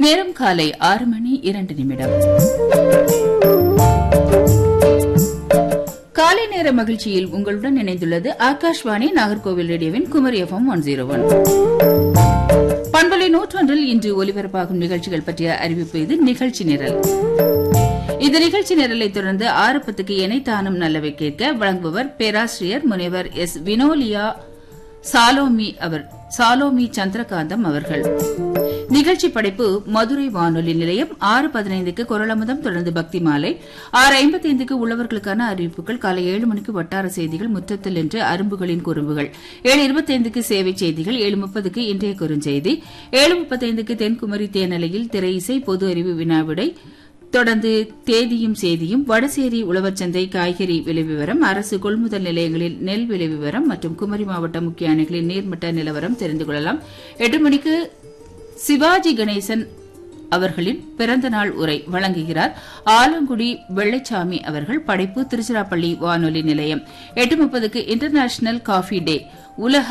நேரம் காலை ஆறு மணி இரண்டு நிமிடம் காலை நேர மகிழ்ச்சியில் உங்களுடன் இணைந்துள்ளது ஆகாஷ்வாணி நாகர்கோவில் ரேடியோவின் Kumari FM one zero one பண்பலை நூற்றொன்றில் இன்று ஒலிபரப்பாகும் நிகழ்ச்சிகள் பற்றிய அறிவிப்பு இது நிகழ்ச்சி நிரல் இந்த நிகழ்ச்சி நிரலை தொடர்ந்து ஆறு பத்துக்கு இணைத்தானும் நல்லவை கேட்க வழங்குபவர் பேராசிரியர் முனைவர் எஸ் வினோலியா சாலோமி அவர் சாலோமி சந்திரகாந்தம் அவர்கள் நிகழ்ச்சி படைப்பு மதுரை வானொலி நிலையம் ஆறு பதினைந்துக்கு குரலமுதம் தொடர்ந்து பக்தி மாலை ஆறு ஐம்பத்தைந்துக்கு உள்ளவர்களுக்கான அறிவிப்புகள் காலை ஏழு மணிக்கு வட்டார செய்திகள் முற்றத்தில் என்று அரும்புகளின் குறும்புகள் ஏழு இருபத்தைந்துக்கு சேவை செய்திகள் ஏழு முப்பதுக்கு இன்றைய குறுஞ்செய்தி ஏழு முப்பத்தைந்துக்கு தென்குமரி தேனலையில் திரை இசை பொது அறிவு வினாவிடை தொடர்ந்து தேதியும் செய்தியும் வடசேரி உழவர்சந்தை காய்கறி விலை விவரம் அரசு கொள்முதல் நிலையங்களில் நெல் விலை விவரம் மற்றும் குமரி மாவட்ட முக்கிய அணைகளின் நீர்மட்ட நிலவரம் தெரிந்து கொள்ளலாம் எட்டு மணிக்கு சிவாஜி கணேசன் அவர்களின் பிறந்த நாள் உரை வழங்குகிறார் ஆலங்குடி வெள்ளைச்சாமி அவர்கள் படைப்பு திருச்சிராப்பள்ளி வானொலி நிலையம் எட்டு முப்பதுக்கு இன்டர்நேஷனல் காஃபி டே உலக